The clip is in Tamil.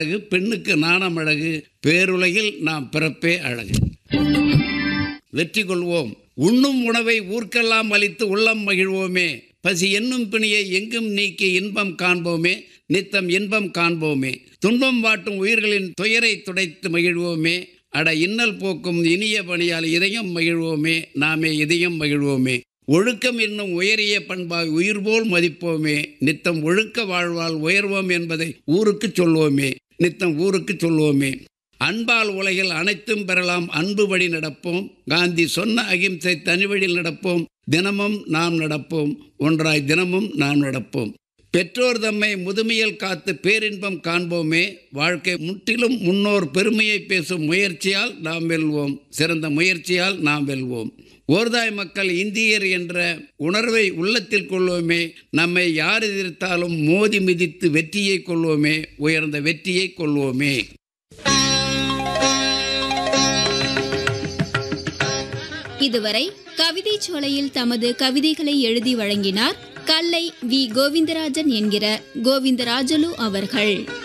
அழகு பெண்ணுக்கு நாணம் அழகு பேருலகில் நாம் பிறப்பே அழகு வெற்றி கொள்வோம் உண்ணும் உணவை ஊர்க்கெல்லாம் அளித்து உள்ளம் மகிழ்வோமே பசி என்னும் பிணியை எங்கும் நீக்கி இன்பம் காண்போமே நித்தம் இன்பம் காண்போமே துன்பம் வாட்டும் உயிர்களின் துயரை துடைத்து மகிழ்வோமே அட இன்னல் போக்கும் இனிய பணியால் இதயம் மகிழ்வோமே நாமே இதயம் மகிழ்வோமே ஒழுக்கம் என்னும் உயரிய பண்பாய் உயிர் போல் மதிப்போமே நித்தம் ஒழுக்க வாழ்வால் உயர்வோம் என்பதை ஊருக்கு சொல்வோமே நித்தம் ஊருக்கு சொல்வோமே அன்பால் உலகில் அனைத்தும் பெறலாம் அன்பு வழி நடப்போம் காந்தி சொன்ன அகிம்சை தனி வழியில் நடப்போம் தினமும் நாம் நடப்போம் ஒன்றாய் தினமும் நாம் நடப்போம் பெற்றோர் தம்மை முதுமையில் காத்து பேரின்பம் காண்போமே வாழ்க்கை முற்றிலும் முன்னோர் பெருமையை பேசும் முயற்சியால் நாம் வெல்வோம் சிறந்த முயற்சியால் நாம் வெல்வோம் ஓர்தாய் மக்கள் இந்தியர் என்ற உணர்வை உள்ளத்தில் கொள்வோமே நம்மை யார் எதிர்த்தாலும் மோதி மிதித்து வெற்றியை கொள்வோமே உயர்ந்த வெற்றியை கொள்வோமே இதுவரை கவிதை சோலையில் தமது கவிதைகளை எழுதி வழங்கினார் கல்லை வி கோவிந்தராஜன் என்கிற கோவிந்தராஜலு அவர்கள்